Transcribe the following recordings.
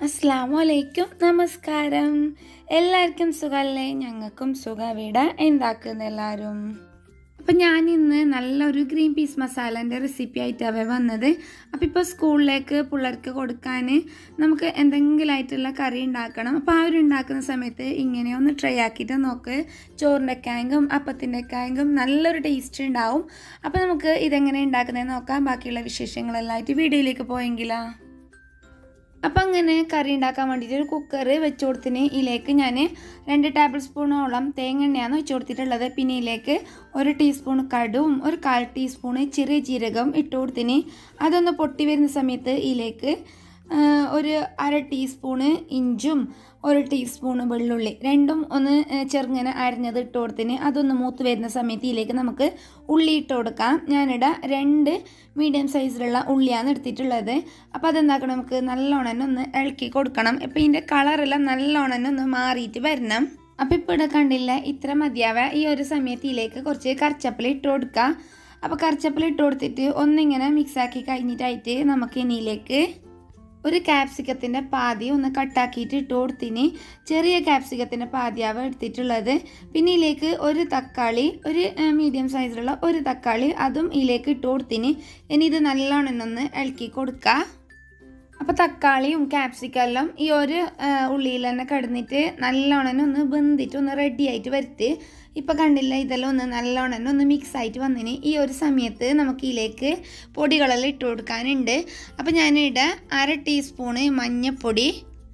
അസ്സാമു അലൈക്കും നമസ്കാരം എല്ലാവർക്കും സുഖമല്ലേ ഞങ്ങൾക്കും സുഖവിട എന്താക്കുന്ന എല്ലാവരും അപ്പം ഞാൻ ഇന്ന് നല്ലൊരു ഗ്രീൻ പീസ് മസാലേൻ്റെ റെസിപ്പി ആയിട്ടാണ് വന്നത് അപ്പോൾ ഇപ്പോൾ സ്കൂളിലേക്ക് പിള്ളേർക്ക് കൊടുക്കാൻ നമുക്ക് എന്തെങ്കിലും ആയിട്ടുള്ള കറി ഉണ്ടാക്കണം അപ്പോൾ ആ ഒരു ഉണ്ടാക്കുന്ന സമയത്ത് ഇങ്ങനെ ഒന്ന് ട്രൈ ആക്കിയിട്ട് നോക്ക് ചോറിൻ്റെ കായങ്കും അപ്പത്തിൻ്റെ കായങ്കും നല്ലൊരു ടേസ്റ്റ് ഉണ്ടാവും അപ്പോൾ നമുക്ക് ഇതെങ്ങനെ ഉണ്ടാക്കുന്നതെന്ന് നോക്കാം ബാക്കിയുള്ള വിശേഷങ്ങളെല്ലാം ആയിട്ട് വീഡിയോയിലേക്ക് പോയെങ്കിലാ അപ്പം അങ്ങനെ കറി ഉണ്ടാക്കാൻ വേണ്ടിയിട്ട് ഒരു കുക്കർ വെച്ച് കൊടുത്തിന് ഇതിലേക്ക് ഞാൻ രണ്ട് ടേബിൾ സ്പൂണോളം തേങ്ങ എണ്ണയാണ് വെച്ച് കൊടുത്തിട്ടുള്ളത് പിന്നെ ഇതിലേക്ക് ഒരു ടീസ്പൂൺ കടുവും ഒരു കാൽ ടീസ്പൂണ് ചെറിയ ജീരകം ഇട്ട് കൊടുത്തിന് അതൊന്ന് പൊട്ടി വരുന്ന സമയത്ത് ഇതിലേക്ക് ഒരു അര ടീസ്പൂണ് ഇഞ്ചും ഒരു ടീസ്പൂണ് വെള്ളുള്ളി രണ്ടും ഒന്ന് ചെറുങ്ങനെ അരിഞ്ഞത് ഇട്ട് കൊടുത്തിന് അതൊന്ന് മൂത്ത് വരുന്ന സമയത്ത് ഇതിലേക്ക് നമുക്ക് ഉള്ളി ഇട്ട് കൊടുക്കാം ഞാനിവിടെ രണ്ട് മീഡിയം സൈസിലുള്ള ഉള്ളിയാണ് എടുത്തിട്ടുള്ളത് അപ്പോൾ അതെന്താക്കണം നമുക്ക് നല്ലോണം ഒന്ന് ഇളക്കി കൊടുക്കണം ഇപ്പോൾ ഇതിൻ്റെ കളറെല്ലാം നല്ലോണം ഒന്ന് മാറിയിട്ട് വരണം അപ്പോൾ ഇപ്പോൾ ഇവിടെ കണ്ടില്ല ഇത്ര മതിയാവുക ഈ ഒരു സമയത്ത് ഇതിലേക്ക് കുറച്ച് കറിച്ചപ്പല ഇട്ട് കൊടുക്കുക അപ്പോൾ കറിച്ചപ്പല ഇട്ട് കൊടുത്തിട്ട് ഒന്നിങ്ങനെ മിക്സാക്കി കഴിഞ്ഞിട്ടായിട്ട് നമുക്ക് ഇനിയിലേക്ക് ഒരു ക്യാപ്സിക്കത്തിൻ്റെ പാതി ഒന്ന് കട്ടാക്കിയിട്ട് ഇട്ട് കൊടുത്തിന് ചെറിയ ക്യാപ്സിക്കത്തിൻ്റെ പാതിയാവ് എടുത്തിട്ടുള്ളത് പിന്നെ ഇതിലേക്ക് ഒരു തക്കാളി ഒരു മീഡിയം സൈസിലുള്ള ഒരു തക്കാളി അതും ഇതിലേക്ക് ഇട്ട് കൊടുത്തിന് ഇനി ഇത് നല്ലോണം ഒന്ന് ഇളക്കി കൊടുക്കുക അപ്പോൾ തക്കാളിയും ക്യാപ്സിക്കം എല്ലാം ഈ ഒരു ഉള്ളിയിൽ തന്നെ കിടന്നിട്ട് നല്ലോണം ഒന്ന് വെന്തിട്ട് ഒന്ന് റെഡി ആയിട്ട് വരുത്തി ഇപ്പോൾ കണ്ടില്ല ഇതെല്ലാം ഒന്ന് നല്ലോണം ഒന്ന് മിക്സ് ആയിട്ട് വന്നിന് ഈ ഒരു സമയത്ത് നമുക്ക് ഇതിലേക്ക് പൊടികളെല്ലാം ഇട്ട് കൊടുക്കാനുണ്ട് അപ്പോൾ ഞാനിവിടെ അര ടീസ്പൂണ് മഞ്ഞൾപ്പൊടി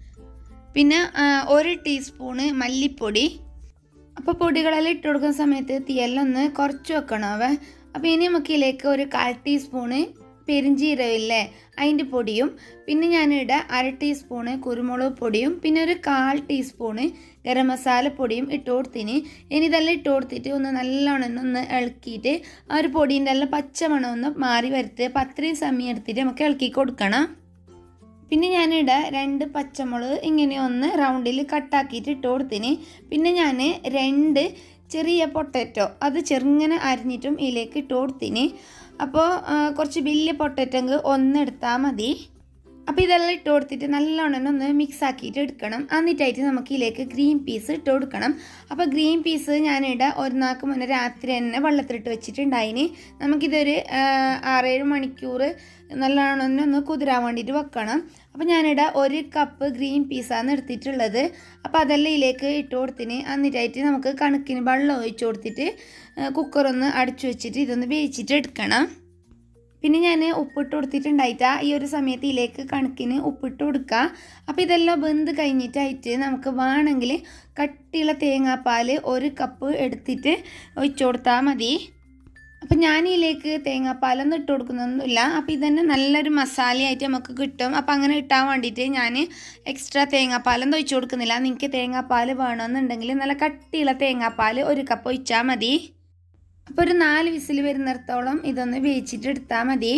പിന്നെ ഒരു ടീസ്പൂണ് മല്ലിപ്പൊടി അപ്പോൾ പൊടികളെല്ലാം ഇട്ട് കൊടുക്കുന്ന സമയത്ത് തീയെല്ലാം ഒന്ന് കുറച്ച് വെക്കണവേ അപ്പോൾ ഇനി നമുക്ക് ഇതിലേക്ക് ഒരു കാൽ ടീസ്പൂണ് പെരിഞ്ചീരകമില്ലേ അതിൻ്റെ പൊടിയും പിന്നെ ഞാനിവിടെ അര ടീസ്പൂണ് കുരുമുളക് പൊടിയും പിന്നെ ഒരു കാൽ ടീസ്പൂണ് ഗരം മസാല പൊടിയും ഇട്ട് കൊടുത്തിന് ഇനി ഇതെല്ലാം ഇട്ട് കൊടുത്തിട്ട് ഒന്ന് നല്ലോണം ഒന്ന് ഇളക്കിയിട്ട് ആ ഒരു പൊടീൻ്റെ എല്ലാം പച്ചമണം ഒന്ന് മാറി വരുത്തുക അപ്പം അത്രയും സമയം എടുത്തിട്ട് നമുക്ക് ഇളക്കി കൊടുക്കണം പിന്നെ ഞാനിവിടെ രണ്ട് പച്ചമുളക് ഇങ്ങനെ ഒന്ന് റൗണ്ടിൽ കട്ടാക്കിയിട്ട് ഇട്ട് കൊടുത്തിന് പിന്നെ ഞാൻ രണ്ട് ചെറിയ പൊട്ടറ്റോ അത് ചെറുങ്ങനെ അരിഞ്ഞിട്ടും ഇതിലേക്ക് ഇട്ട് കൊടുത്തിന് അപ്പോൾ കുറച്ച് വലിയ പൊട്ടറ്റെങ്കിൽ ഒന്ന് എടുത്താൽ മതി അപ്പോൾ ഇതെല്ലാം ഇട്ട് കൊടുത്തിട്ട് നല്ലോണം ഒന്ന് മിക്സ് ആക്കിയിട്ട് എടുക്കണം എന്നിട്ടായിട്ട് നമുക്ക് ഇതിലേക്ക് ഗ്രീൻ പീസ് ഇട്ട് കൊടുക്കണം അപ്പോൾ ഗ്രീൻ പീസ് ഞാനിവിടെ ഒരു നാൾക്ക് മുന്നേ രാത്രി തന്നെ വെള്ളത്തിലിട്ട് വെച്ചിട്ടുണ്ടായിന് നമുക്കിതൊരു ആറേഴ് മണിക്കൂർ നല്ലോണം ഒന്ന് കുതിരാൻ വേണ്ടിയിട്ട് വെക്കണം അപ്പോൾ ഞാനിവിടെ ഒരു കപ്പ് ഗ്രീൻ പീസാണ് എടുത്തിട്ടുള്ളത് അപ്പോൾ അതെല്ലാം ഇതിലേക്ക് ഇട്ട് കൊടുത്തിന് എന്നിട്ടായിട്ട് നമുക്ക് കണക്കിന് വെള്ളം ഒഴിച്ച് കൊടുത്തിട്ട് കുക്കറൊന്ന് അടച്ചു വെച്ചിട്ട് ഇതൊന്ന് വേവിച്ചിട്ട് എടുക്കണം പിന്നെ ഞാൻ ഉപ്പിട്ട് കൊടുത്തിട്ടുണ്ടായിട്ടാ ഈ ഒരു സമയത്ത് ഇതിലേക്ക് കണക്കിന് ഉപ്പിട്ട് കൊടുക്കുക അപ്പോൾ ഇതെല്ലാം വെന്ത് കഴിഞ്ഞിട്ടായിട്ട് നമുക്ക് വേണമെങ്കിൽ കട്ടിയുള്ള തേങ്ങാപ്പാൽ ഒരു കപ്പ് എടുത്തിട്ട് ഒഴിച്ചു കൊടുത്താൽ മതി അപ്പം ഞാൻ ഇതിലേക്ക് തേങ്ങാപ്പാലൊന്നും ഇട്ട് കൊടുക്കുന്നൊന്നുമില്ല അപ്പോൾ ഇതന്നെ നല്ലൊരു മസാലയായിട്ട് നമുക്ക് കിട്ടും അപ്പോൾ അങ്ങനെ ഇട്ടാൻ വേണ്ടിയിട്ട് ഞാൻ എക്സ്ട്രാ തേങ്ങാപ്പാലൊന്നും ഒഴിച്ചു കൊടുക്കുന്നില്ല നിങ്ങൾക്ക് തേങ്ങാപ്പാൽ വേണമെന്നുണ്ടെങ്കിൽ നല്ല കട്ടിയുള്ള തേങ്ങാപ്പാൽ ഒരു കപ്പ് ഒഴിച്ചാൽ മതി അപ്പോൾ ഒരു നാല് വിസിൽ വരുന്നിടത്തോളം ഇതൊന്ന് വേവിച്ചിട്ട് എടുത്താൽ മതി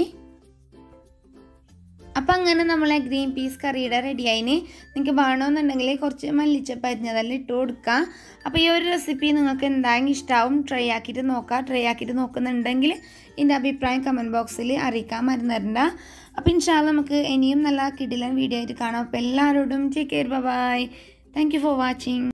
അപ്പം അങ്ങനെ നമ്മളെ ഗ്രീൻ പീസ് കറിയുടെ റെഡി ആയിന് നിങ്ങൾക്ക് വേണമെന്നുണ്ടെങ്കിൽ കുറച്ച് മല്ലിച്ചപ്പ് അരിഞ്ഞതെല്ലാം ഇട്ട് കൊടുക്കുക അപ്പോൾ ഈ ഒരു റെസിപ്പി നിങ്ങൾക്ക് എന്തായാലും ഇഷ്ടമാവും ട്രൈ ആക്കിയിട്ട് നോക്കുക ട്രൈ ആക്കിയിട്ട് നോക്കുന്നുണ്ടെങ്കിൽ എൻ്റെ അഭിപ്രായം കമൻറ്റ് ബോക്സിൽ അറിയിക്കാൻ മരുന്നരണ്ട അപ്പോൾ ഇൻഷാല്ല നമുക്ക് ഇനിയും നല്ല കിടിലൻ വീഡിയോ ആയിട്ട് കാണാം അപ്പോൾ എല്ലാവരോടും take care bye thank you for watching